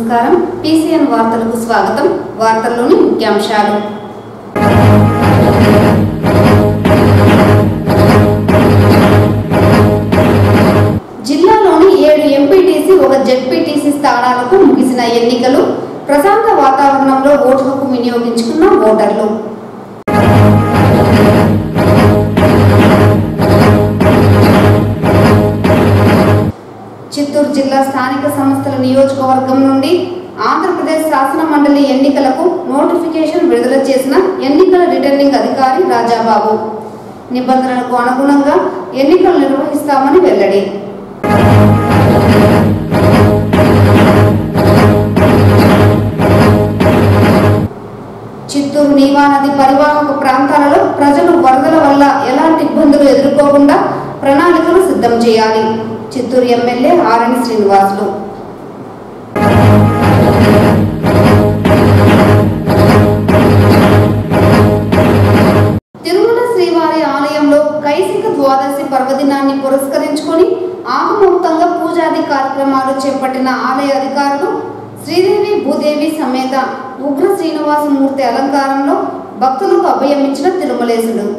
నమస్కారం టీసీఎన్ వార్తలకు స్వాగతం వార్తల్లోని ముఖ్యాంశాలు జిల్లాలోని ఏడు ఎంపీటీసీ ఒక జెడ్పీటీసీ స్థానాలకు ముగిసిన ఎన్నికలు ప్రశాంత వాతావరణంలో ఓటు హక్కు వినియోగించుకున్న ఓటర్లు చిత్తూరు జిల్లా స్థానిక సంస్థల నియోజకవర్గం నుండి ఆంధ్రప్రదేశ్ శాసన మండలి ఎన్నికలకు నోటిఫికేషన్ విడుదల చేసిన ఎన్నికల రిటర్నింగ్ అధికారి రాజాబాబు నిబంధనలకు అనుగుణంగా ఎన్నికలు నిర్వహిస్తామని వెల్లడి చిత్తూరు నీవా నది పరివాహక ప్రాంతాలలో ప్రజలు వరదల వల్ల ఎలాంటి ఇబ్బందులు ఎదుర్కోకుండా ప్రణాళికలు సిద్ధం చేయాలి చిత్తూరు ఎమ్మెల్యే ఆర్ఎన్ శ్రీనివాసులు తిరుమల శ్రీవారి ఆలయంలో కైసిక ద్వాదశి పర్వదినాన్ని పురస్కరించుకొని ఆగమోక్తంగా పూజాది కార్యక్రమాలు చేపట్టిన ఆలయ అధికారులు శ్రీదేవి భూదేవి సమేత ఉగ్ర శ్రీనివాసమూర్తి అలంకారంలో భక్తులకు అభయమిచ్చిన తిరుమలేశుడు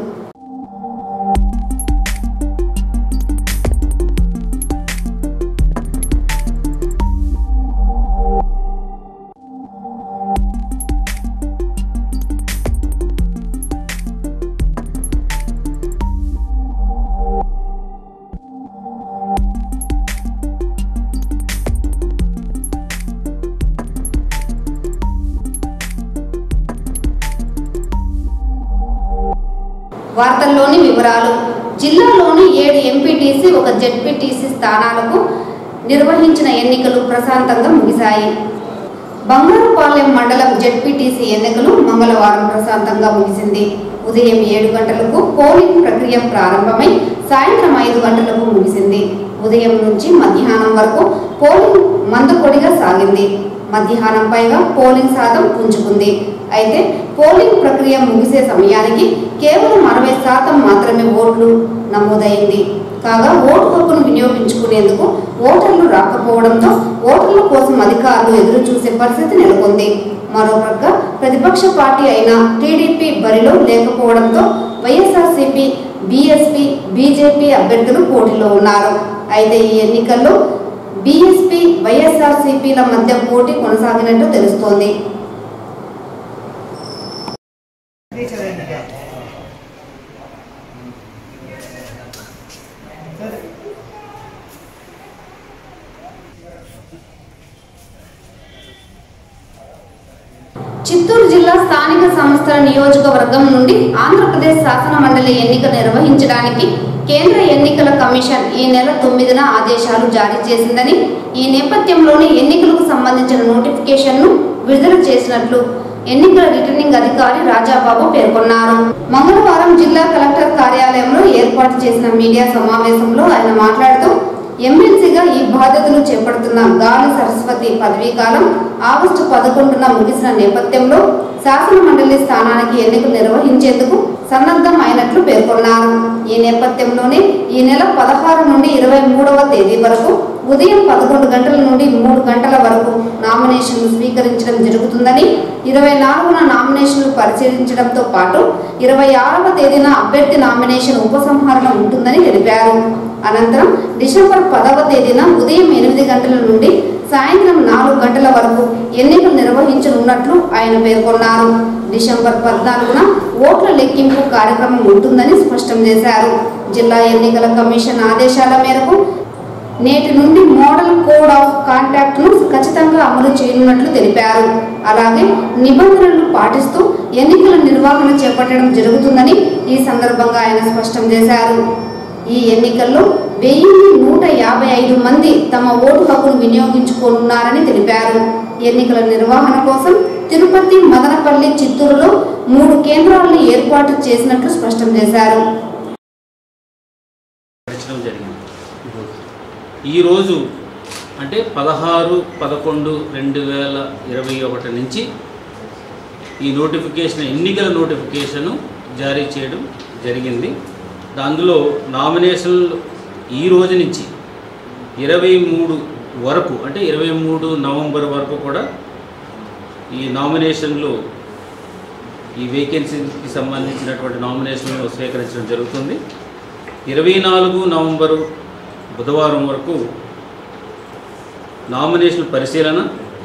వార్తల్లోని వివరాలు జిల్లాలోని ఏడు ఎంపీటీసీ ఒక జెడ్పీటీసీ స్థానాలకు నిర్వహించిన ఎన్నికలు ప్రశాంతంగా ముగిశాయి బంగారుపాలెం మండలం జెడ్పీటీసీ ఎన్నికలు మంగళవారం ప్రశాంతంగా ముగిసింది ఉదయం ఏడు గంటలకు పోలింగ్ ప్రక్రియ ప్రారంభమై సాయంత్రం ఐదు గంటలకు ముగిసింది ఉదయం నుంచి మధ్యాహ్నం వరకు పోలింగ్ మందకొడిగా సాగింది మధ్యాహ్నం పైగా పోలింగ్ శాతం పుంజుకుంది అయితే పోలింగ్ ప్రక్రియ ముగిసే సమయానికి కేవలం అరవై శాతం మాత్రమే ఓట్లు నమోదైంది కాగా ఓటు హక్కును వినియోగించుకునేందుకు ఓటర్లు రాకపోవడంతో ఓటర్ల కోసం అధికారులు ఎదురు చూసే పరిస్థితి నెలకొంది మరోపక్క ప్రతిపక్ష పార్టీ అయిన టీడీపీ బరిలో లేకపోవడంతో వైఎస్ఆర్సీపీ బీఎస్పీ బీజేపీ అభ్యర్థులు పోటీలో ఉన్నారు అయితే ఈ ఎన్నికల్లో బీఎస్పీ వైఎస్ఆర్సీపీల మధ్య పోటీ కొనసాగినట్టు తెలుస్తోంది చిత్తూరు జిల్లా స్థానిక సంస్థల నియోజకవర్గం నుండి ఆంధ్రప్రదేశ్ శాసన మండలి ఎన్నిక నిర్వహించడానికి కేంద్ర ఎన్నికల కమిషన్ ఈ నెల తొమ్మిదిన ఆదేశాలు జారీ చేసిందని ఈ నేపథ్యంలోనే ఎన్నికలకు సంబంధించిన నోటిఫికేషన్ను విడుదల చేసినట్లు ఎన్నికల రిటర్నింగ్ అధికారి రాజాబాబు పేర్కొన్నారు మంగళవారం జిల్లా కలెక్టర్ కార్యాలయంలో ఏర్పాటు చేసిన మీడియా సమావేశంలో ఆయన మాట్లాడుతూ ఎమ్మెల్సీగా ఈ బాధ్యతలు చేపడుతున్న గాలి సరస్వతి పదవీ కాలం ఆగస్టు పదకొండున ముగిసిన నేపథ్యంలో శాసన మండలి స్థానానికి ఎన్నికలు నిర్వహించేందుకు సన్నద్ధం అయినట్లు పేర్కొన్నారు ఈ నేపథ్యంలోనే ఈ నెల పదహారు నుండి ఇరవై మూడవ తేదీ వరకు ఉదయం పదకొండు గంటల నుండి మూడు గంటల వరకు నామినేషన్లు స్వీకరించడం జరుగుతుందని ఇరవై నాలుగున నామినేషన్లు పరిశీలించడంతో పాటు ఇరవై ఆరవ తేదీన అభ్యర్థి నామినేషన్ ఉపసంహరణ ఉంటుందని తెలిపారు అనంతరం డిసెంబర్ పదవ తేదీన ఉదయం ఎనిమిది గంటల నుండి సాయంత్రం నాలుగు గంటల వరకు ఎన్నికలు నిర్వహించనున్నట్లు ఆయన పేర్కొన్నారు డిసెంబర్ పద్నాలుగున ఓట్ల లెక్కింపు కార్యక్రమం ఉంటుందని స్పష్టం చేశారు జిల్లా ఎన్నికల కమిషన్ ఆదేశాల మేరకు నేటి నుండి మోడల్ కోడ్ ఆఫ్ కాంటాక్ట్ ను ఖచ్చితంగా అమలు చేయనున్నట్లు తెలిపారు అలాగే నిబంధనలు పాటిస్తూ ఎన్నికల నిర్వహణ చేపట్టడం జరుగుతుందని ఈ సందర్భంగా ఆయన స్పష్టం చేశారు ఈ ఎన్నికల్లో వెయ్యి నూట యాభై ఐదు మంది తమ ఓటు హక్కును వినియోగించుకోనున్నారని తెలిపారు ఎన్నికల నిర్వహణ కోసం తిరుపతి మదనపల్లి చిత్తూరులో మూడు కేంద్రాలను ఏర్పాటు చేసినట్లు స్పష్టం చేశారు నడచడం జరిగింది ఈరోజు అంటే పదహారు పదకొండు రెండు వేల ఇరవై ఒకటి నుంచి ఈ నోటిఫికేషన్ ఎన్నికల నోటిఫికేషను జారీ చేయడం జరిగింది అందులో నామినేషన్లు ఈ రోజు నుంచి ఇరవై మూడు వరకు అంటే ఇరవై మూడు నవంబర్ వరకు కూడా ఈ నామినేషన్లు ఈ వేకెన్సీకి సంబంధించినటువంటి నామినేషన్లు స్వీకరించడం జరుగుతుంది ఇరవై నాలుగు నవంబరు బుధవారం వరకు నామినేషన్ పరిశీలన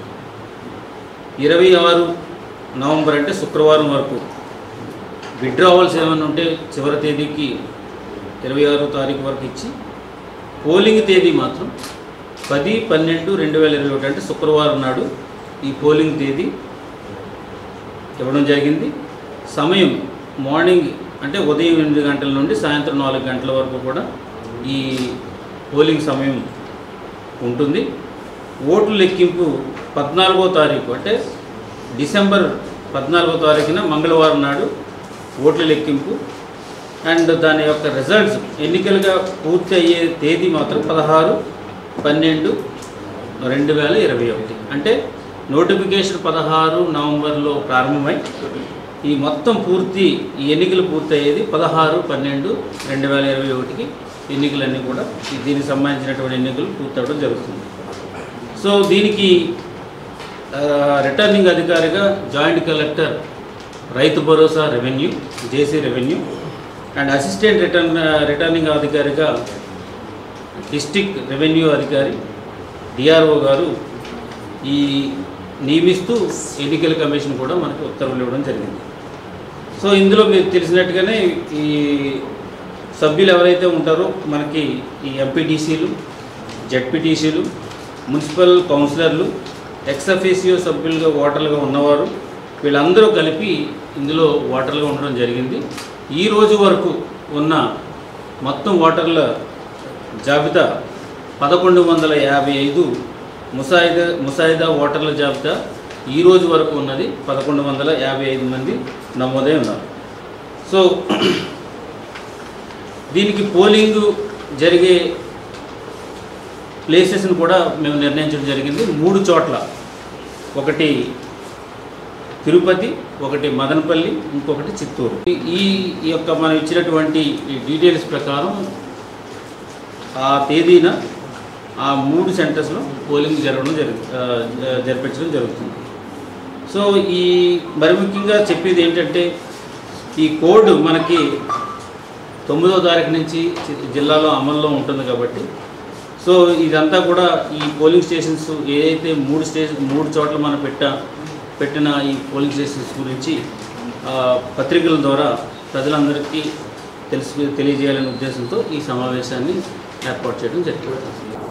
ఇరవై ఆరు నవంబర్ అంటే శుక్రవారం వరకు విడ్రావల్స్ ఏమైనా ఉంటే చివరి తేదీకి ఇరవై ఆరో తారీఖు వరకు ఇచ్చి పోలింగ్ తేదీ మాత్రం పది పన్నెండు రెండు వేల ఇరవై ఒకటి అంటే శుక్రవారం నాడు ఈ పోలింగ్ తేదీ ఇవ్వడం జరిగింది సమయం మార్నింగ్ అంటే ఉదయం ఎనిమిది గంటల నుండి సాయంత్రం నాలుగు గంటల వరకు కూడా ఈ పోలింగ్ సమయం ఉంటుంది ఓట్ల లెక్కింపు పద్నాలుగో తారీఖు అంటే డిసెంబర్ పద్నాలుగో తారీఖున మంగళవారం నాడు ఓట్ల లెక్కింపు అండ్ దాని యొక్క రిజల్ట్స్ ఎన్నికలుగా పూర్తి అయ్యే తేదీ మాత్రం పదహారు పన్నెండు రెండు వేల ఇరవై ఒకటి అంటే నోటిఫికేషన్ పదహారు నవంబర్లో ప్రారంభమై ఈ మొత్తం పూర్తి ఈ ఎన్నికలు పూర్తి అయ్యేది పదహారు పన్నెండు రెండు వేల ఇరవై ఒకటికి ఎన్నికలన్నీ కూడా ఈ దీనికి సంబంధించినటువంటి ఎన్నికలు పూర్తవడం జరుగుతుంది సో దీనికి ఆ, రిటర్నింగ్ అధికారిగా joint collector Rythu Bharosa revenue JC revenue and assistant return returning అధికారిగా డిస్టిక్ రెవెన్యూ అధికారి డిఆర్ఓ గారు ఈ నియమిస్తూ ఎన్నికల కమిషన్ కూడా మనకు ఉత్తర్వులు ఇవ్వడం జరిగింది సో ఇందులో మీకు తెలిసినట్టుగానే ఈ సభ్యులు ఎవరైతే ఉంటారో మనకి ఈ ఎంపీటీసీలు జడ్పీటీసీలు మున్సిపల్ కౌన్సిలర్లు ఎక్సఫీసియో సభ్యులుగా ఓటర్లుగా ఉన్నవారు వీళ్ళందరూ కలిపి ఇందులో ఓటర్లుగా ఉండడం జరిగింది ఈ రోజు వరకు ఉన్న మొత్తం ఓటర్ల జాబితా పదకొండు వందల యాభై ఐదు ముసాయిదా ముసాయిదా ఓటర్ల జాబితా ఈ రోజు వరకు ఉన్నది పదకొండు వందల యాభై ఐదు మంది నమోదై ఉన్నారు సో దీనికి పోలింగ్ జరిగే ప్లేసెస్ని కూడా మేము నిర్ణయించడం జరిగింది మూడు చోట్ల ఒకటి తిరుపతి ఒకటి మదనపల్లి ఇంకొకటి చిత్తూరు ఈ- ఈ ఈ యొక్క మనం ఇచ్చినటువంటి ఈ డీటెయిల్స్ ప్రకారం ఆ తేదీన ఆ మూడు సెంటర్స్లో పోలింగ్ జరగడం జరుగు ఆ, జ- జరిపించడం జరుగుతుంది సో ఈ మరి ముఖ్యంగా చెప్పేది ఏంటంటే ఈ కోడ్ మనకి తొమ్మిదో తారీఖు నుంచి చి- జిల్లాలో అమల్లో ఉంటుంది కాబట్టి సో ఇదంతా కూడా ఈ పోలింగ్ స్టేషన్స్ ఏదైతే మూడు స్టేషన్ మూడు చోట్ల మనం పెట్టా పెట్టిన ఈ పోలింగ్ స్టేషన్స్ గురించి ఆ, పత్రికల ద్వారా ప్రజలందరికీ తెలుసు తెలియజేయాలనే ఉద్దేశంతో ఈ సమావేశాన్ని ఏర్పాటు చేయడం జరిగింది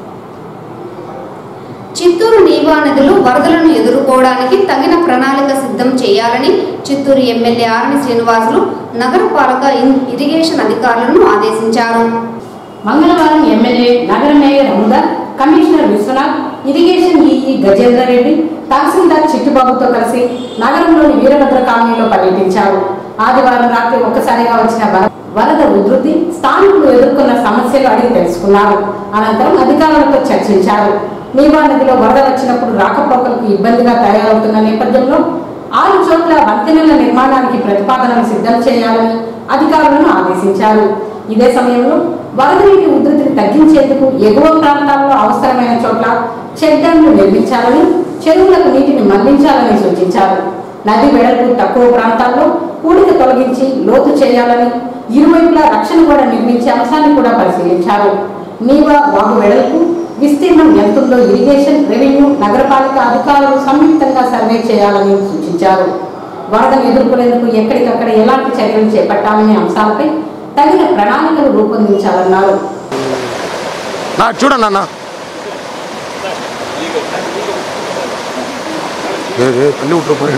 చిత్తూరు నీవా నదిలో వరదలను ఎదుర్కోవడానికి తగిన ప్రణాళిక సిద్ధం చేయాలని చిత్తూరు ఎమ్మెల్యే ఆర్ని శ్రీనివాసులు నగరపాలక ఇన్- ఇరిగేషన్ అధికారులను ఆదేశించారు మంగళవారం ఎమ్మెల్యే నగర మేయర్ అముదర్ commissioner Vishwanath irrigation EE Gajendra Reddy తహసీల్దార్ చిట్టుబాబుతో కలిసి నగరంలోని వీరభద్ర కాలనీలో పర్యటించారు ఆదివారం రాత్రి ఒక్కసారిగా వచ్చిన వర- వరద ఉధృతి స్థానికులు ఎదుర్కొన్న సమస్యలు అడిగి తెలుసుకున్నారు అనంతరం అధికారులతో చర్చించారు నీవా నదిలో వరద వచ్చినప్పుడు రాకపోకలకు ఇబ్బందిగా తయారవుతున్న నేపథ్యంలో ఆరు చోట్ల వంతెనల నిర్మాణానికి ప్రతిపాదనలు సిద్ధం చేయాలని అధికారులను ఆదేశించారు ఇదే సమయంలో వరద నీటి ఉధృతిని తగ్గించేందుకు ఎగువ ప్రాంతాల్లో అవసరమైన చోట్ల చెక్ డ్యాంలు నిర్మించాలని చెరువులకు నీటిని మళ్లించాలని సూచించారు నది వెడల్పు తక్కువ ప్రాంతాల్లో పూడిక తొలగించి లోతు చేయాలని ఇరువైపులా రక్షణ కూడా నిర్మించే అంశాన్ని కూడా పరిశీలించారు నీవా వాగు వెడల్పు విస్తీర్ణం ఎంతుందో ఇరిగేషన్ రెవెన్యూ నగరపాలిక అధికారులు సంయుక్తంగా సర్వే చేయాలని సూచించారు వరదను ఎదుర్కొనేందుకు ఎక్కడికక్కడ ఎలాంటి చర్యలు చేపట్టాలనే అంశాలపై తగిన ప్రణాళికలు రూపొందించాలన్నారు నా చూడండి అన్న తల్లి ఉట్టు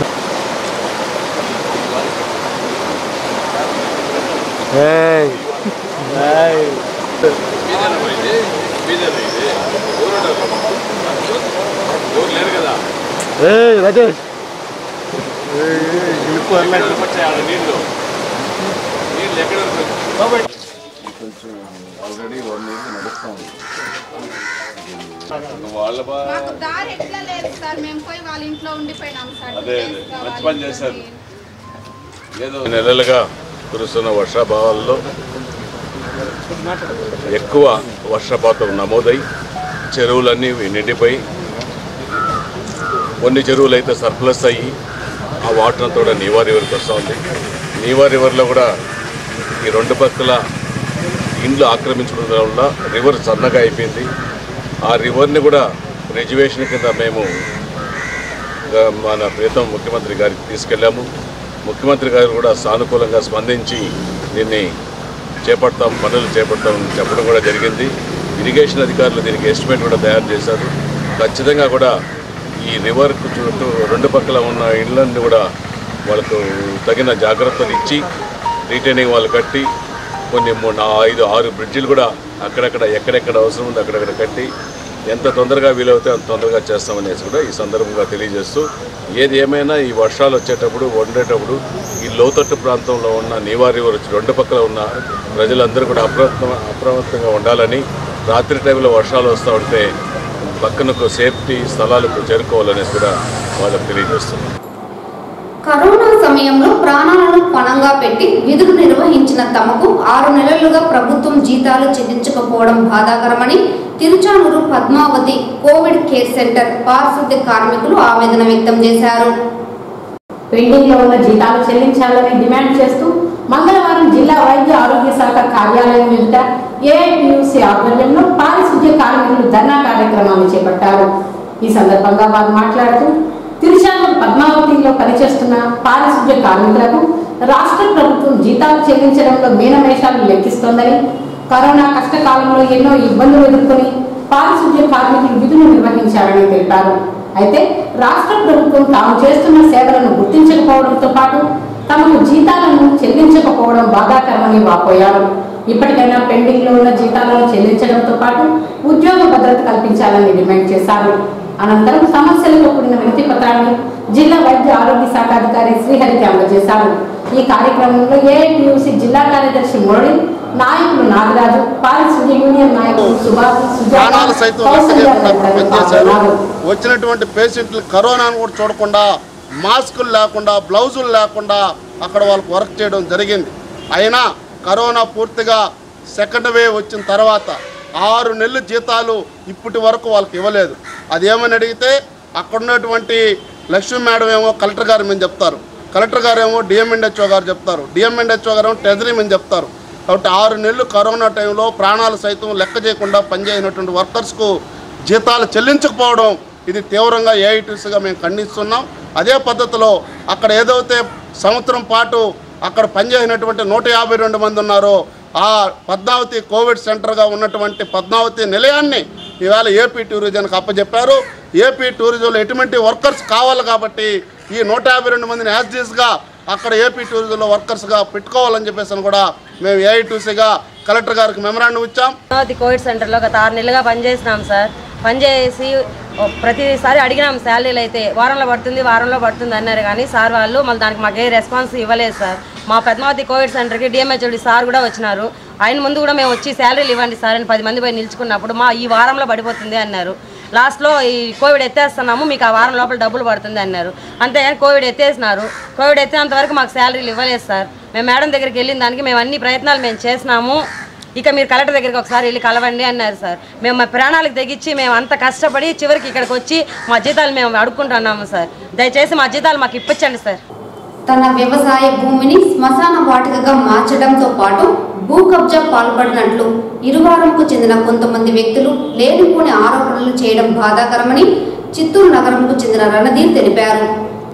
ఏయ్ ఏయ్ రాజేష్ మాకు దారి ఎట్లా లేదు సార్ మేము పోయి వాళ్ళ ఇంట్లో ఉండిపోయినాం సార్ అదే అదే మంచి పని చేశారు ఏదో నెలలుగా కురుస్తున్న వర్షాభావాల్లో ఎక్కువ వర్షపాతం నమోదై చెరువులన్నీ నిండిపోయి కొన్ని చెరువులు అయితే సర్ప్లస్ అయ్యి ఆ వాటర్ అంతా కూడా నీవా రివర్కి వస్తూ ఉంది నీవా రివర్లో కూడా ఈ రెండు పక్కల ఇండ్లు ఆక్రమించుకోవడం వల్ల రివర్ సన్నగా అయిపోయింది ఆ రివర్ని కూడా రిజర్వేషన్ కింద మేము ఆ, మన ప్రీతం ముఖ్యమంత్రి గారికి తీసుకెళ్ళాము ముఖ్యమంత్రి గారు కూడా సానుకూలంగా స్పందించి దీన్ని చేపడతాం పనులు చేపడతామని చెప్పడం కూడా జరిగింది ఇరిగేషన్ అధికారులు దీనికి ఎస్టిమేట్ కూడా తయారు చేశారు ఖచ్చితంగా కూడా ఈ రివర్కు చుట్టూ రెండు పక్కల ఉన్న ఇళ్ళన్ని కూడా వాళ్ళకు తగిన జాగ్రత్తలు ఇచ్చి రీటైనింగ్ వాళ్ళు కట్టి కొన్ని మూడు నా- ఐదు ఆరు బ్రిడ్జిలు కూడా అక్కడక్కడ ఎక్కడెక్కడ అవసరం ఉందో అక్కడక్కడ కట్టి ఎంత తొందరగా వీలవుతే అంత తొందరగా చేస్తామనేసి కూడా ఈ సందర్భంగా తెలియజేస్తూ ఏది ఏమైనా ఈ వర్షాలు వచ్చేటప్పుడు వండేటప్పుడు ఈ లోతట్టు ప్రాంతంలో ఉన్న నీవారి రెండు పక్కల ఉన్న ప్రజలందరూ కూడా అప్రమత్తం అప్రమత్తంగా ఉండాలని రాత్రి టైంలో వర్షాలు వస్తూ ఉంటే పక్కనకు సేఫ్టీ స్థలాలకు చేరుకోవాలనేసి కూడా వాళ్ళకి తెలియజేస్తున్నాం కరోనా సమయంలో ప్రాణాలను పణంగా పెట్టి విధులు నిర్వహించిన తమకు ఆరు నెలలుగా ప్రభుత్వం జీతాలు చెల్లించకపోవడం బాధాకరమని Tiruchanur Padmavati Covid care centre పారిశుద్ధ్య కార్మికులు ఆవేదన వ్యక్తం చేశారు పెండింగ్ లో ఉన్న జీతాలు చెల్లించాలని డిమాండ్ చేస్తూ మంగళవారం జిల్లా వైద్య ఆరోగ్య శాఖ కార్యాలయం ఎదుట ఏఐటియుసి ఆధ్వర్యంలో పారిశుద్ధ్య కార్మికులు ధర్నా కార్యక్రమాన్ని చేపట్టారు ఈ సందర్భంగా వారు మాట్లాడుతూ తిరుచానూరు పద్మావతిలో పనిచేస్తున్న పారిశుద్ధ్య కార్మికులకు రాష్ట్ర ప్రభుత్వం జీతాలు చెల్లించడంలో మీనమేషాలు లెక్కిస్తోందని కరోనా కష్టకాలంలో ఎన్నో ఇబ్బందులు ఎదుర్కొని పారిశుద్ధ్య కార్మికులు విధులు నిర్వహించారని తెలిపారు అయితే రాష్ట్ర ప్రభుత్వం తాము చేస్తున్న సేవలను గుర్తించకపోవడంతో పాటు తమకు జీతాలను చెల్లించకపోవడం బాధాకరమని వాపోయారు ఇప్పటికైనా పెండింగ్ లో ఉన్న జీతాలను చెల్లించడంతో పాటు ఉద్యోగ భద్రత కల్పించాలని డిమాండ్ చేశారు అనంతరం సమస్యలతో కూడిన వినతి పత్రాన్ని జిల్లా వైద్య ఆరోగ్య శాఖ అధికారి శ్రీహరికి అందజేశారు ఈ కార్యక్రమంలో ఏఐటియుసి జిల్లా కార్యదర్శి మురళి నాయకులు నాగరాజు పారిశుద్ధ్య యూనియన్ నాయకులు సుభాష్ సుజాత ప్రాణాలు సైతం లెక్క కౌసల్య చేయకుండా తదితరులు పనిచేశారు పాల్గొన్నారు. వచ్చినటువంటి పేషెంట్లు కరోనాను కూడా చూడకుండా మాస్కులు లేకుండా బ్లౌజులు లేకుండా అక్కడ వాళ్ళకు వర్క్ చేయడం జరిగింది అయినా కరోనా పూర్తిగా సెకండ్ వేవ్ వచ్చిన తర్వాత ఆరు నెలల జీతాలు ఇప్పటి వరకు వాళ్ళకి ఇవ్వలేదు అదేమని అడిగితే అక్కడ ఉన్నటువంటి లక్ష్మీ మేడం ఏమో కలెక్టర్ గారు మేము చెప్తారు కలెక్టర్ గారు ఏమో డిఎంఎన్హెచ్ఓ గారు చెప్తారు డిఎంఎన్హెచ్ఓ గారు ఏమో ట్రెజరీ మేము చెప్తారు కాబట్టి ఆరు నెలలు కరోనా టైంలో ప్రాణాలు సైతం లెక్క చేయకుండా పనిచేసినటువంటి వర్కర్స్కు జీతాలు చెల్లించకపోవడం ఇది తీవ్రంగా ఏఐటీసీగా మేము ఖండిస్తున్నాం అదే పద్ధతిలో అక్కడ ఏదైతే సంవత్సరం పాటు అక్కడ పనిచేసినటువంటి నూట యాభై రెండు మంది ఉన్నారో ఆ పద్మావతి కోవిడ్ సెంటర్గా ఉన్నటువంటి పద్మావతి నిలయాన్ని ఈవేళ ఏపీ టూరిజంకి అప్పచెప్పారు ఏపీ టూరిజంలో ఎటువంటి వర్కర్స్ కావాలి కాబట్టి ఈ నూట యాభై రెండు మందిని యాజ్డీస్గా అక్కడ ఏపీ టూరిజంలో వర్కర్స్గా పెట్టుకోవాలని చెప్పేసి అని కూడా మేము ఏఐటీసీగా కలెక్టర్ గారికి మెమరాండం ఇచ్చాం అమరావతి కోవిడ్ సెంటర్లో గత ఆరు నెలలుగా పనిచేసినాం సార్ పనిచేసి ఓ ప్రతిసారి అడిగినాం శాలరీలు అయితే వారంలో పడుతుంది వారంలో పడుతుంది అన్నారు కానీ సార్ వాళ్ళు మళ్ళీ దానికి మాకు ఏ రెస్పాన్స్ ఇవ్వలేదు సార్ మా పద్మావతి కోవిడ్ సెంటర్కి డిఎంహెచ్ఓడి సార్ కూడా వచ్చినారు ఆయన ముందు కూడా మేము వచ్చి శాలరీలు ఇవ్వండి సార్ అని పది మంది పోయి నిల్చుకున్నప్పుడు మా ఈ వారంలో పడిపోతుంది అన్నారు లాస్ట్లో ఈ కోవిడ్ ఎత్తేస్తున్నాము మీకు ఆ వారం లోపల డబ్బులు పడుతుంది అన్నారు అంతేగాని కోవిడ్ ఎత్తేసినారు కోవిడ్ ఎత్తేంత వరకు మాకు శాలరీలు ఇవ్వలేదు సార్ మేము మేడం దగ్గరికి వెళ్ళిన దానికి మేము అన్ని ప్రయత్నాలు మేము చేసినాము ఇక మీరు కలెక్టర్ దగ్గరికి ఒకసారి వెళ్ళి కలవండి అన్నారు సార్ మేము మా ప్రాణాలకు తెగించి మేము అంత కష్టపడి చివరికి ఇక్కడికి వచ్చి మా జీతాలు మేము అడుక్కుంటున్నాము సార్ దయచేసి మా జీతాలు మాకు ఇప్పించండి సార్ తన వ్యవసాయ భూమిని శ్మశాన వాటికగా మార్చడంతో పాటు భూ కబ్జా పాల్పడినట్లు ఇరువారంకు చెందిన కొంతమంది వ్యక్తులు లేనిపోని ఆరోపణలు చేయడం బాధాకరమని చిత్తూరు నగరంకు చెందిన రణధీర్ తెలిపారు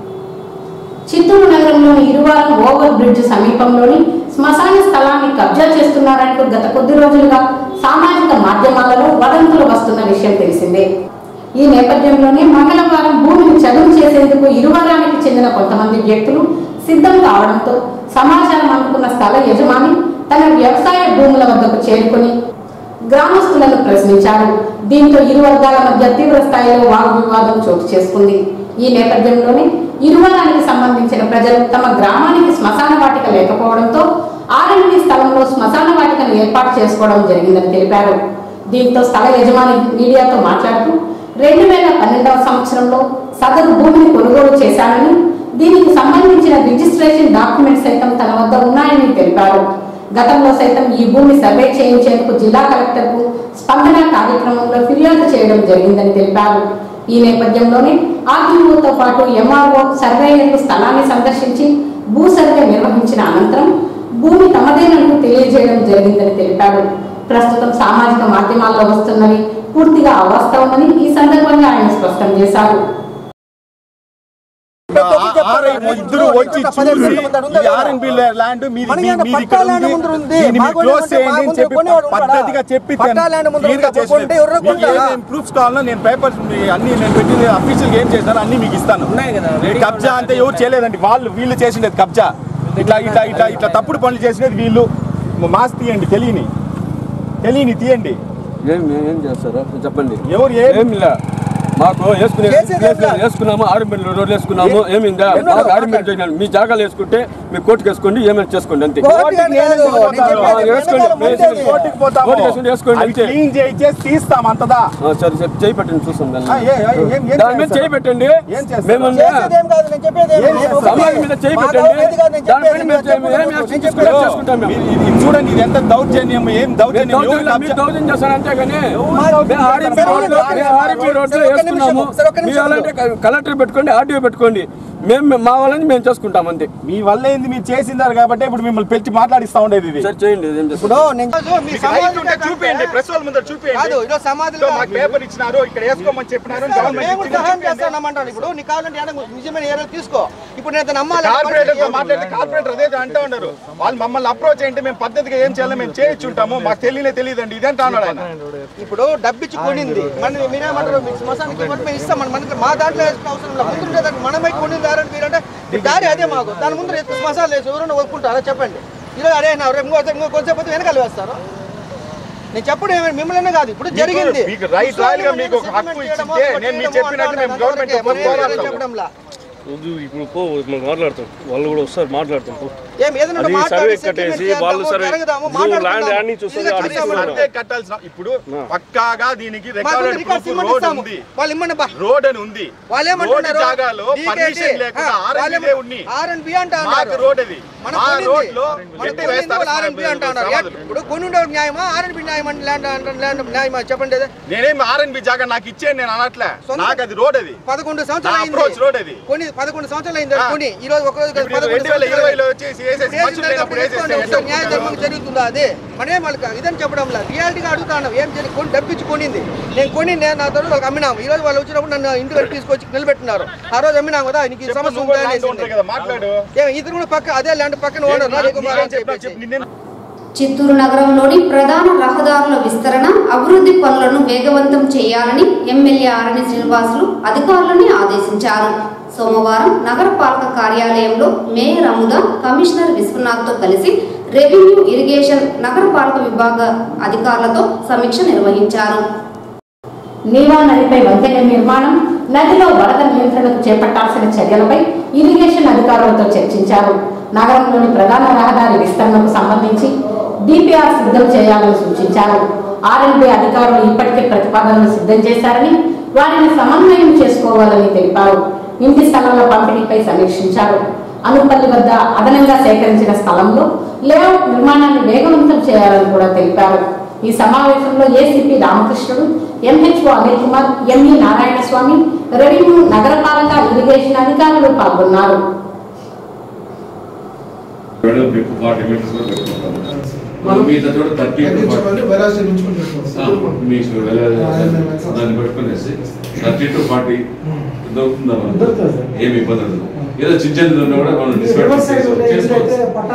చిత్తూరు నగరంలోని ఇరువారం ఓవర్ బ్రిడ్జ్ సమీపంలోని శ్మశాన స్థలాన్ని కబ్జా చేస్తున్నారంటూ గత కొద్ది రోజులుగా సామాజిక మాధ్యమాలలో వదంతులు వస్తున్న విషయం తెలిసిందే ఈ నేపథ్యంలోనే మంగళవారం భూమిని చదువు చేసేందుకు ఇరువారానికి చెందిన కొంతమంది వ్యక్తులు సిద్ధం కావడంతో సమాచారం అందుకున్న స్థల యజమాని తన వ్యవసాయ భూముల వద్దకు చేరుకుని గ్రామస్తులను ప్రశ్నించారు దీంతో ఇరు వర్గాల మధ్య తీవ్ర స్థాయిలో వాగ్వివాదం చోటు చేసుకుంది ఈ నేపథ్యంలోనే ఇరువరానికి సంబంధించిన ప్రజలు తమ గ్రామానికి శ్మశాన వాటిక లేకపోవడంతో ఆర్ఎండి స్థలంలో శ్మశాన వాటికను ఏర్పాటు చేసుకోవడం జరిగిందని తెలిపారు దీంతో స్థల యజమాని మీడియాతో మాట్లాడుతూ రెండు వేల పన్నెండవ సంవత్సరంలో సదరు భూమిని కొనుగోలు చేశానని దీనికి సంబంధించిన రిజిస్ట్రేషన్ డాక్యుమెంట్స్ సైతం తన వద్ద ఉన్నాయని తెలిపారు గతంలో సైతం ఈ భూమి సర్వే చేయించేందుకు జిల్లా కలెక్టర్కు స్పందన కార్యక్రమంలో ఫిర్యాదు చేయడం జరిగిందని తెలిపారు ఈ నేపథ్యంలోనే ఆర్టీఓతో పాటు ఎంఆర్ఓ సర్వేయర్లు స్థలాన్ని సందర్శించి భూ సర్వే నిర్వహించిన అనంతరం భూమి తమదేనంటూ తెలియజేయడం జరిగిందని తెలిపారు ప్రస్తుతం సామాజిక మాధ్యమాల్లో వస్తున్నవి పూర్తిగా అవాస్తవమని ఈ సందర్భంగా ఆయన స్పష్టం చేశారు ఇద్దరు వచ్చి చూసి ఇది ఆర్ఎన్బి ల్యాండ్ మీది మీ- మీది ఇక్కడ ఉంది దీన్ని మీరు క్లోజ్ చేయండి అని చెప్పి పద్ధతిగా చెప్పి ప్రూఫ్స్ కావాలన్నా నేను పేపర్స్ అన్ని నేను పెట్టింది అఫీషియల్ ఏం చేశాను అన్ని మీకు ఇస్తాను ఈ కబ్జా అంటే ఎవరు చేయలేదండి వాళ్ళు వీళ్ళు చేసిండేది కబ్జా ఇట్లా ఇట్లా ఇట్లా ఇట్లా తప్పుడు పనులు చేసినది వీళ్ళు మాస్ తీయండి తెలియని తెలియని తీయండి ఏం ఏం చేస్తారో చెప్పండి ఎవరు ఏం ఏం లే మాకు వేసుకునే వేసుకున్నాము ఆర్ఎంబెల్ రోడ్లు వేసుకున్నాము ఏమిందా మాకు ఆర్ఎంబెల్ చేయాలి మీ జాగాలు వేసుకుంటే మీ కోర్టుకు వేసుకోండి ఏమైనా చేసుకోండి అంతే కోర్టుకి నేను ఎందుకు పోతాను? ఆ, వేసుకోండి వేసుకోండి. కోర్టుకి పోతాము. కోర్టుకి వేసుకోండి వేసుకోండి అవి అంతే క్లీన్ చేయించేసి తీస్తాం అంతదా ఆ, సరే సరే చేయి పెట్టండి చూస్తాం దాన్ని ఆ, ఏ- ఏ- ఏం- ఏం దాని మీద చేస్తారు? చేయి పెట్టండి ఏం చేస్తారు? మేము చేసేదేం కాదు, నేను చెప్పేది ఏం లేదు. సమాజం మీద చేయి మా పెట్టండి గవర్నమెంట్ కాదు, నేను దాని మీద చెప్పేది మేము చెప్పేది ఏం నేను యాక్షన్ చెప్పేది తీసుకుంటే చేసుకుంటాం మేము ఇది- ఇది చూడండి ఇది ఎంత దౌర్జన్యం ఏం దౌర్జన్యం ఎవరు దౌర్జన్యం మీరు కబ్జా- దౌర్జన్యం చేస్తారు అంతే కానీ దౌర్జన్యం మేము ఆర్ఎంపీ చేస్తారు? రోడ్లు మేము ఆర్ఎంపీ రోడ్లు వేసుకున్నాము మీ వాళ్ళంటే కలెక్టర్ పెట్టుకోండి ఆర్డీఓ పెట్టుకోండి మేము మా వాళ్ళని మేము చేసుకుంటాం అంతే మీ వల్ల ఏంది మీరు చేసిందారు కాబట్టి ఇప్పుడు మిమ్మల్ని పెట్టి మాట్లాడిస్తా ఉండేది ఇది సరే చేయండి ఏం చేస్తారు ఇప్పుడు మీకు రైట్ ఉంటే చూపించండి ప్రెస్ వాళ్ళ ముందర చూపించండి ఇదో మాకు పేపర్ ఇచ్చినారు ఇక్కడ వేసుకోమని చెప్పినారు గవర్నమెంట్ ఇచ్చింది, చూపించండి. చేస్తానమంటాను ఇప్పుడు నీ కావాలంటే ఏడ నిజమైన ఏరియా తీసుకో ఇప్పుడు నేను నమ్మాలి కార్పొరేటర్ తో మాట్లాడితే కార్పొరేటర్ అదే అంటూ ఉన్నారు వాళ్ళు మమ్మల్ని అప్రోచ్ అంటే మేము పద్ధతిగా ఏం చేయాలో మేము చేయించి ఉంటాము మాకు తెలియనే తెలియదండి ఇదంటా అన్నాడు ఆయన ఇప్పుడు డబ్బిచ్చి కొనింది మన మీరేమంటారు మీకు శ్మశానికి ఇవ్వండి, మేము ఇస్తాం మన మనకి మా దాంట్లో వేసుకునే అవసరం లేదు ముందు ఉండే దానికి మనమై కొనింది దారంటే మీరంటే మీ దారి అదే మాకు దాని ముందు ఎత్తు శ్మశాలు వేసి ఎవరైనా ఒప్పుకుంటారా చెప్పండి ఈరోజు అరే నా రేపు ఇంకో ఇంకో కొంచెం పోతే వెనకాల వేస్తారు నేను చెప్పడం ఏమైనా మిమ్మల్ని కాదు ఇప్పుడు మీకు- జరిగింది మీకు రైట్ రాయల్ గా మీకు ఒక హక్కు ఇచ్చితే నేను మీకు చెప్పినట్టు మేము గవర్నమెంట్ చెప్పడంలా ఇప్పుడు పో మనం మాట్లాడతాం వాళ్ళు కూడా వస్తారు మాట్లాడతాం పో ఏం ఏదైనా అది మాట్లాడి సర్వే settlement కట్టేసి చేద్దాము, వాళ్ళు సర్వే జరగదాము, నువ్వు మాట్లాడుకుందాము. ల్యాండ్ యాడ్ నుంచి వస్తుంది ఇదిగో ఆడ చూసావా? అంతే కట్టాల్సిన ఇప్పుడు పక్కాగా దీనికి మాకు రికార్డెడ్ రికార్డ్ ప్రూఫ్ ఇమ్మని రోడ్ ఇస్తాము. ఉంది వాళ్ళు ఇమ్మని బా రోడ్ అని ఉంది వాళ్ళు రోడ్ ఏమంటున్నారు జాగాలో పర్మిషన్ లేకుండా ఆర్ఎన్బి ఉంది ఆర్ఎన్బి అంట మాకు రోడ్ అది మన మా కొనింది. రోడ్ లో మన ఎట్టి కొనింది వేస్తారు వాళ్ళు ఆర్ఎన్బి అంట అన్నారు సమాధులు. ఇప్పుడు కొనుండే న్యాయమా ఆర్ఎన్బి న్యాయం అంటే ల్యాండ్ అంటే ల్యాండ్ న్యాయమా చెప్పండి ఇది. నేనేం ఆర్ఎన్బి జాగా నాకు ఇచ్చేయండి నేను అనట్లే నాకు అది రోడ్ అది పదకొండు నా సంవత్సరాలు అప్రోచ్ అయింది రోడ్ అది కొని పదకొండు సంవత్సరాలు అయింది ఆ. కొని ఈ రోజు ఒక రోజు కాదు, ఇప్పుడు పదకొండు రెండు వేల సంవత్సరాలు ఇరవైలో వచ్చేసి వేసేసి ఇప్పుడు మనుషులు లేనప్పుడు వేసేస్తే వేసుకోండి, ఎట్లా న్యాయ ధర్మం జరుగుతుందా అది మనమే వాళ్ళకి ఇదని చెప్పడం లేదు రియాలిటీగా అడుగుతాను ఏం చేయాలి కొని డబ్బిచ్చి కొనింది నేను కొని నేను నా తోడు వాళ్ళకి అమ్మినాము ఈ రోజు వాళ్ళు వచ్చినప్పుడు నన్ను ఇంటికి తీసుకొచ్చి నిలబెట్టినారు ఆ రోజు అమ్మినాం కదా నీకు ఈ చెప్పు, సమస్య నువ్వు ఉందా ల్యాండ్ అనేసి. ఓనర్ కదా, మాట్లాడు. ఏం ఇద్దరు కూడా పక్క అదే ల్యాండ్ పక్కన ఓనర్ రాజకుమార్ అని చెప్పేసి చిత్తూరు నగరంలోని ప్రధాన రహదారుల విస్తరణ అభివృద్ధి పనులను వేగవంతం చేయాలని ఎమ్మెల్యే ఆరణి శ్రీనివాసులు అధికారులను ఆదేశించారు సోమవారం నగరపాలక కార్యాలయంలో మేయర్ అముద కమిషనర్ విశ్వనాథ్తో కలిసి రెవెన్యూ ఇరిగేషన్ నగరపాలక విభాగ అధికారులతో సమీక్ష నిర్వహించారు నీవా నదిపై వంతెన నిర్మాణం నదిలో వరద నియంత్రణకు చేపట్టాల్సిన చర్యలపై ఇరిగేషన్ అధికారులతో చర్చించారు నగరంలోని ప్రధాన రహదారి విస్తరణకు సంబంధించి డిపిఆర్ సిద్ధం చేయాలని సూచించారు ఆర్ఎల్బి అధికారులు ఇప్పటికే ప్రతిపాదనలు సిద్ధం చేశారని వారిని సమన్వయం చేసుకోవాలని తెలిపారు ఇంటి స్థలాల పంపిణీపై సమీక్షించారు అనుపల్లి వద్ద అదనంగా సేకరించిన స్థలంలో లేఅవుట్ నిర్మాణాన్ని వేగవంతం చేయాలని కూడా తెలిపారు ఈ సమావేశంలో ACP Ramakrishnudu MHO Anil Kumar ME Narayana Swamy revenue నగరపాలక ఇరిగేషన్ అధికారులు పాల్గొన్నారు ఫార్టీ మీటర్స్ కూడా పెట్టుకుంటాము మిగతా చోట థర్టీ మీకు దాన్ని పెట్టుకునేసి థర్టీ టు ఫార్టీ దొరుకుతుందా మనకు? ఏమి ఇబ్బంది ఉండదు ఏదో చిన్న చిన్నది ఉన్నా కూడా మనం డిస్కౌంట్ చేసుకోవచ్చు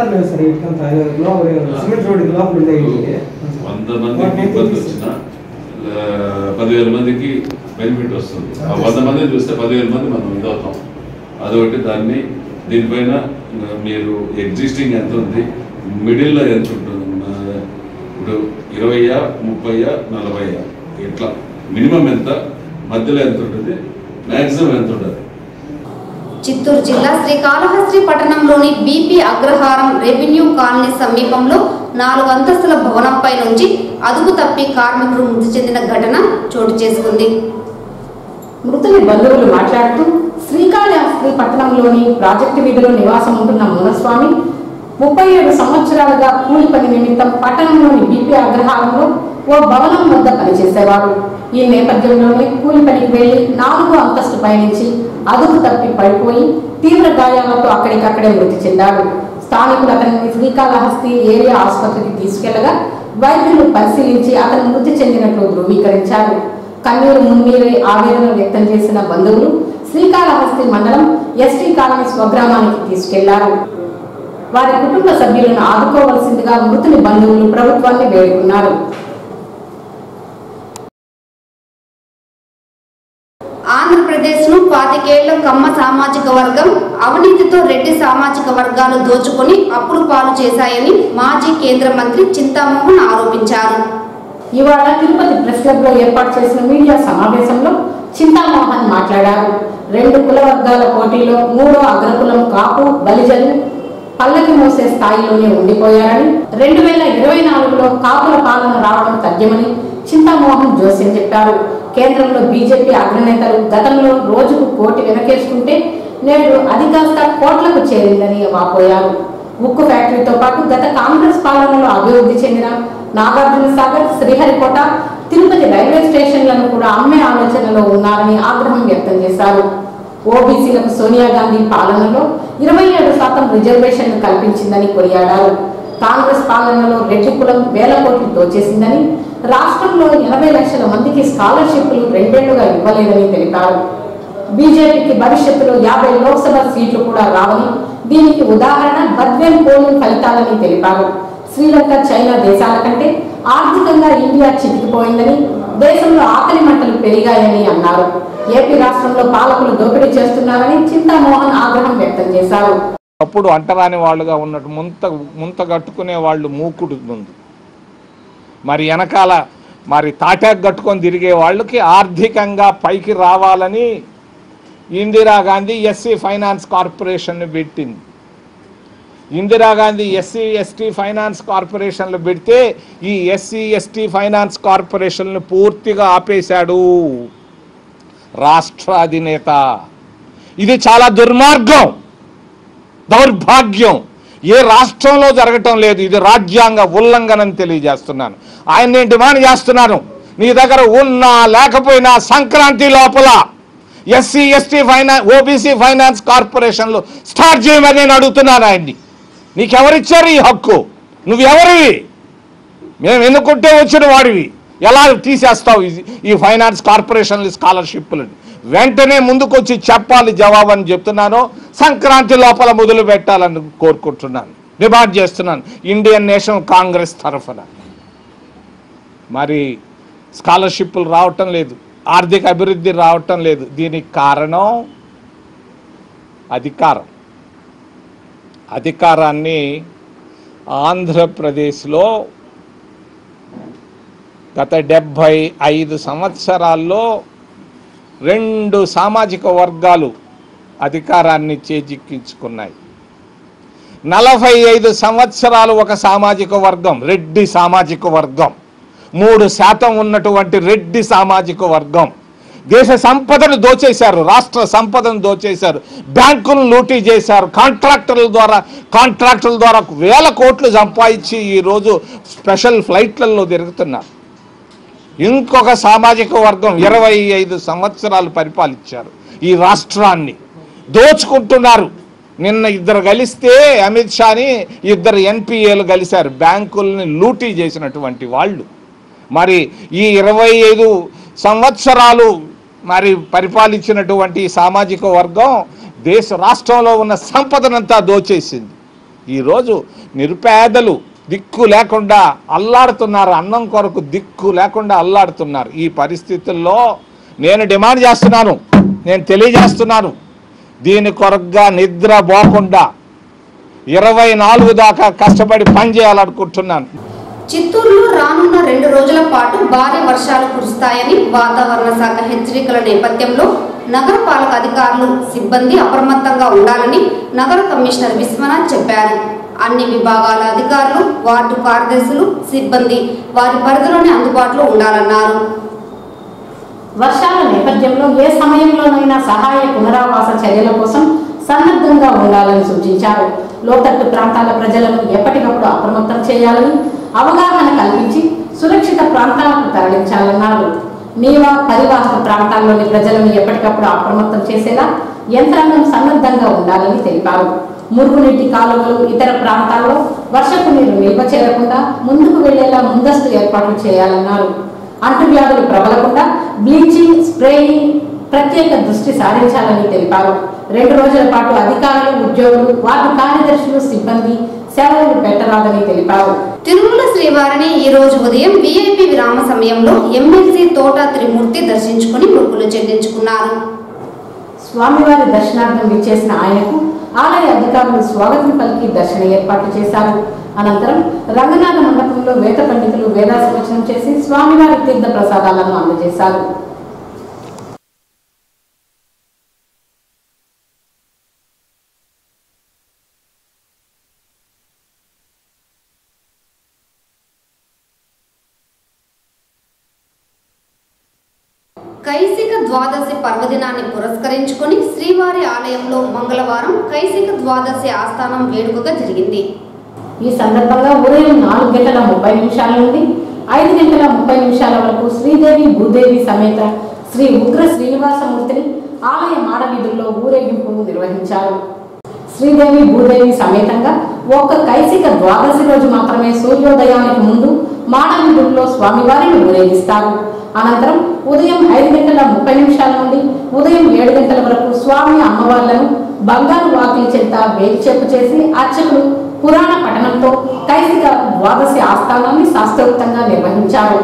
వంద మందికి ఇబ్బంది వచ్చిన పదివేల మందికి బెనిఫిట్ వస్తుంది ఆ వంద మందిని చూస్తే పదివేల మంది మనం ఇదవుతాం అదొకటి దాన్ని దీనిపైన ఆ, మీరు ఎగ్జిస్టింగ్ ఎంత ఉంది మిడిల్లో ఎంత ఉంటుంది ఆ, ఇప్పుడు ఇరవయ్యా ముప్పయ్యా నలభయ్యా ఇట్లా మినిమం ఎంత మధ్యలో ఎంత ఉంటుంది మ్యాక్సిమం ఎంత ఉంటుంది చిత్తూరు జిల్లా శ్రీకాళహస్తి పట్టణంలోని బీపీ అగ్రహారం రెవెన్యూ కాలనీ సమీపంలో నాలుగు అంతస్తుల భవనంపై నుంచి అదుపు తప్పి కార్మికుడు మృతి చెందిన ఘటన చోటు చేసుకుంది మృతుని బంధువులు మాట్లాడుతూ శ్రీకాళహస్తి పట్టణంలోని ప్రాజెక్టు వీధిలో నివాసం ఉంటున్న మునస్వామి ముప్పై ఏడు సంవత్సరాలుగా కూలి పని నిమిత్తం పట్టణంలోని బీపీ అగ్రహారంలో ఓ భవనం వద్ద పనిచేసేవాడు ఈ నేపథ్యంలోనే కూలి పనికి వెళ్లి నాలుగో అంతస్తు పయనించి అదుపు తప్పి పడిపోయి తీవ్ర గాయాలతో అక్కడికక్కడే మృతి చెందాడు స్థానికులు అతనిని శ్రీకాళహస్తి ఏరియా ఆసుపత్రికి తీసుకెళ్లగా వైద్యులు పరిశీలించి అతను మృతి చెందినట్లు ధృవీకరించారు కన్నీరు మున్నీరే ఆవేదన వ్యక్తం చేసిన బంధువులు శ్రీకాళహస్తి మండలం ఎస్టీ కాలనీ స్వగ్రామానికి తీసుకెళ్లారు వారి కుటుంబ సభ్యులను ఆదుకోవలసిందిగా మృతుని బంధువులు ప్రభుత్వాన్ని వేడుకున్నారు ఆంధ్రప్రదేశ్ ను పాతికేళ్ల కమ్మ సామాజిక వర్గం అవినీతితో రెడ్డి సామాజిక వర్గాలు దోచుకొని అప్పులు పాలు చేశాయని మాజీ కేంద్ర మంత్రి చింతామోహన్ ఆరోపించారు ఇవాళ తిరుపతి ప్రెస్ క్లబ్ లో ఏర్పాటు చేసిన మీడియా సమావేశంలో చింతామోహన్ మాట్లాడారు రెండు కుల వర్గాల పోటీలో మూడో అగ్రకులం కాపు బలిజలు పల్లకి మోసే స్థాయిలోనే ఉండిపోయారని రెండు వేల ఇరవై నాలుగులో కాపుల పాలన రావడం తథ్యమని చింతామోహన్ జోస్యం చెప్పారు కేంద్రంలో బీజేపీ అగ్రనేతలు గతంలో రోజుకు కోటి వెనకేసుకుంటే నేడు అది కాస్త కోట్లకు చేరిందని వాపోయారు ఉక్కు ఫ్యాక్టరీతో పాటు గత కాంగ్రెస్ పాలనలో అభివృద్ధి చెందిన నాగార్జున సాగర్ శ్రీహరికోట తిరుపతి రైల్వే స్టేషన్లను కూడా అమ్మే ఆలోచనలో ఉన్నారని ఆగ్రహం వ్యక్తం చేశారు ఓబీసీలకు సోనియా గాంధీ పాలనలో ఇరవై ఏడు శాతం రిజర్వేషన్లు కల్పించిందని కొనియాడారు కాంగ్రెస్ పాలనలో రెడ్డి కులం వేల కోట్లు దోచేసిందని రాష్ట్రంలో ఎనభై లక్షల మందికి స్కాలర్షిప్లు రెండేళ్లుగా ఇవ్వలేదని తెలిపారు బీజేపీకి భవిష్యత్తులో యాభై లోక్సభ సీట్లు కూడా రావని దీనికి ఉదాహరణ బద్వేల్ పోలింగ్ ఫలితాలని తెలిపారు శ్రీలంక చైనా దేశాల కంటే ఆర్థికంగా ఇండియా చితికిపోయిందని దేశంలో ఆకలి మంటలు పెరిగాయని అన్నారు ఏపీ రాష్ట్రంలో పాలకులు దోపిడీ చేస్తున్నారని చింతామోహన్ ఆగ్రహం వ్యక్తం చేశారు అప్పుడు అంటరాని వాళ్ళుగా ఉన్నట్టు ముంత ముంత కట్టుకునే వాళ్ళు మూకుడు ముందు మరి వెనకాల మరి తాటాకు కట్టుకొని తిరిగే వాళ్ళకి ఆర్థికంగా పైకి రావాలని ఇందిరాగాంధీ ఎస్సీ ఫైనాన్స్ కార్పొరేషన్ని పెట్టింది ఇందిరాగాంధీ ఎస్సీ ఎస్టీ ఫైనాన్స్ కార్పొరేషన్లు పెడితే ఈ ఎస్సీ ఎస్టీ ఫైనాన్స్ కార్పొరేషన్లు పూర్తిగా ఆపేశాడు రాష్ట్ర అధినేత ఇది చాలా దుర్మార్గం దౌర్భాగ్యం ఏ రాష్ట్రంలో జరగటం లేదు ఇది రాజ్యాంగ ఉల్లంఘనని తెలియజేస్తున్నాను ఆయన నేను డిమాండ్ చేస్తున్నాను నీ దగ్గర ఉన్నా లేకపోయినా సంక్రాంతి లోపల SC ST finance OBC finance కార్పొరేషన్లు స్టార్ట్ చేయమని నేను అడుగుతున్నాను ఆయన్ని నీకెవరిచ్చారు ఈ హక్కు నువ్వెవరివి మేము ఎన్నుకుంటే వచ్చిన వాడివి ఎలా తీసేస్తావు ఈ- ఈ ఫైనాన్స్ కార్పొరేషన్లు స్కాలర్షిప్లు వెంటనే ముందుకొచ్చి చెప్పాలి జవాబు అని చెప్తున్నాను సంక్రాంతి లోపల మొదలు పెట్టాలని కోరుకుంటున్నాను డిమాండ్ చేస్తున్నాను ఇండియన్ నేషనల్ కాంగ్రెస్ తరఫున మరి స్కాలర్షిప్లు రావటం లేదు ఆర్థిక అభివృద్ధి రావటం లేదు దీనికి కారణం అధికారం అధికారాన్ని ఆంధ్రప్రదేశ్లో గత డెబ్భై ఐదు సంవత్సరాల్లో రెండు సామాజిక వర్గాలు అధికారాన్ని చేజిక్కించుకున్నాయి నలభై ఐదు సంవత్సరాలు ఒక సామాజిక వర్గం రెడ్డి సామాజిక వర్గం మూడు శాతం ఉన్నటువంటి రెడ్డి సామాజిక వర్గం దేశ సంపదను దోచేశారు రాష్ట్ర సంపదను దోచేశారు బ్యాంకులను లూటీ చేశారు కాంట్రాక్టర్ల ద్వారా కాంట్రాక్టుల ద్వారా వేల కోట్లు సంపాదించి ఈరోజు స్పెషల్ ఫ్లైట్లలో తిరుగుతున్నారు ఇంకొక సామాజిక వర్గం ఇరవై ఐదు సంవత్సరాలు పరిపాలించారు ఈ రాష్ట్రాన్ని దోచుకుంటున్నారు నిన్న ఇద్దరు కలిస్తే అమిత్ షాని ఇద్దరు ఎన్పిఏలు కలిశారు బ్యాంకుల్ని లూటీ చేసినటువంటి వాళ్ళు మరి ఈ ఇరవై ఐదు సంవత్సరాలు మరి పరిపాలించినటువంటి ఈ సామాజిక వర్గం దేశ రాష్ట్రంలో ఉన్న సంపదనంతా దోచేసింది ఈరోజు నిరుపేదలు దిక్కు లేకుండా అల్లాడుతున్నారు అన్నం కొరకు దిక్కు లేకుండా అల్లాడుతున్నారు ఈ పరిస్థితుల్లో నేను డిమాండ్ చేస్తున్నాను నేను తెలియజేస్తున్నాను దీని కొరకుగా నిద్ర పోకుండా ఇరవై నాలుగు దాకా కష్టపడి పని చేయాలనుకుంటున్నాను చిత్తూరులో రానున్న రెండు రోజుల పాటు భారీ వర్షాలు కురుస్తాయని వాతావరణ శాఖ హెచ్చరికల నేపథ్యంలో నగరపాలక అధికారులు సిబ్బంది అప్రమత్తంగా ఉండాలని నగర కమిషనర్ విశ్వనాథ్ చెప్పారు అన్ని విభాగాల అధికారులు వార్డు కార్యదర్శులు సిబ్బంది వారి పరిధిలోనే అందుబాటులో ఉండాలన్నారు వర్షాల నేపథ్యంలో ఏ సమయంలోనైనా సహాయ పునరావాస చర్యల కోసం సన్నద్ధంగా ఉండాలని సూచించారు లోతట్టు ప్రాంతాల ప్రజలను ఎప్పటికప్పుడు అప్రమత్తం చేయాలని అవగాహన కల్పించి సురక్షిత ప్రాంతాలకు తరలించాలన్నారు నీవా పరివాహక ప్రాంతాల్లోని ప్రజలను ఎప్పటికప్పుడు అప్రమత్తం చేసేలా యంత్రాంగం సన్నద్ధంగా ఉండాలని తెలిపారు మురుగునీటి కాలువలు ఇతర ప్రాంతాల్లో వర్షపు నీరు నిల్వ చేరకుండా ముందుకు వెళ్లేలా ముందస్తు ఏర్పాట్లు చేయాలన్నారు అంటువ్యాధులు ప్రబలకుండా బ్లీచింగ్ స్ప్రేయింగ్ ప్రత్యేక దృష్టి సారించాలని తెలిపారు రెండు రోజుల పాటు అధికారులు ఉద్యోగులు వార్డు కార్యదర్శులు సిబ్బంది సెలవులు పెట్టరాదని తెలిపారు తిరుమల శ్రీవారిని ఈ రోజు ఉదయం విఐపి విరామ సమయంలో ఎమ్మెల్సీ తోట త్రిమూర్తి దర్శించుకుని మొక్కులు చెల్లించుకున్నారు స్వామివారి దర్శనార్థం విచ్చేసిన ఆయనకు ఆలయ అధికారులు స్వాగతం పలికి దర్శన ఏర్పాట్లు చేశారు అనంతరం రంగనాథ మండపంలో వేద పండితులు వేదాశవచనం చేసి స్వామివారి తీర్థ ప్రసాదాలను అందజేశారు కైసిక ద్వాదశి పర్వదినాన్ని పురస్కరించుకొని శ్రీవారి ఆలయంలో మంగళవారం కైసిక ద్వాదశి ఆస్థానం వేడుకగా జరిగింది ఈ సందర్భంగా ఉదయం నాలుగు గంటల ముప్పై నిమిషాల నుండి ఐదు గంటల ముప్పై నిమిషాల వరకు శ్రీదేవి భూదేవి సమేత శ్రీ ఉగ్ర శ్రీనివాసమూర్తిని ఆలయ మాడవీధుల్లో ఊరేగింపు నిర్వహించారు శ్రీదేవి భూదేవి సమేతంగా ఒక్క కైసిక ద్వాదశి రోజు మాత్రమే సూర్యోదయానికి ముందు మాడవీధుల్లో స్వామివారిని ఊరేగిస్తారు అనంతరం ఉదయం ఐదు గంటల ముప్పై నిమిషాల నుండి ఉదయం ఏడు గంటల వరకు స్వామి అమ్మవార్లను బంగారు వాకిలి చెంత వేదిచేపు చేసి అర్చకులు పురాణ పఠనంతో కైసిక ద్వాదశి ఆస్థానాన్ని శాస్త్రోక్తంగా నిర్వహించారు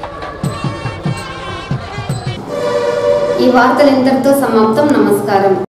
ఈ వార్తలు ఇంతటితో సమాప్తం నమస్కారం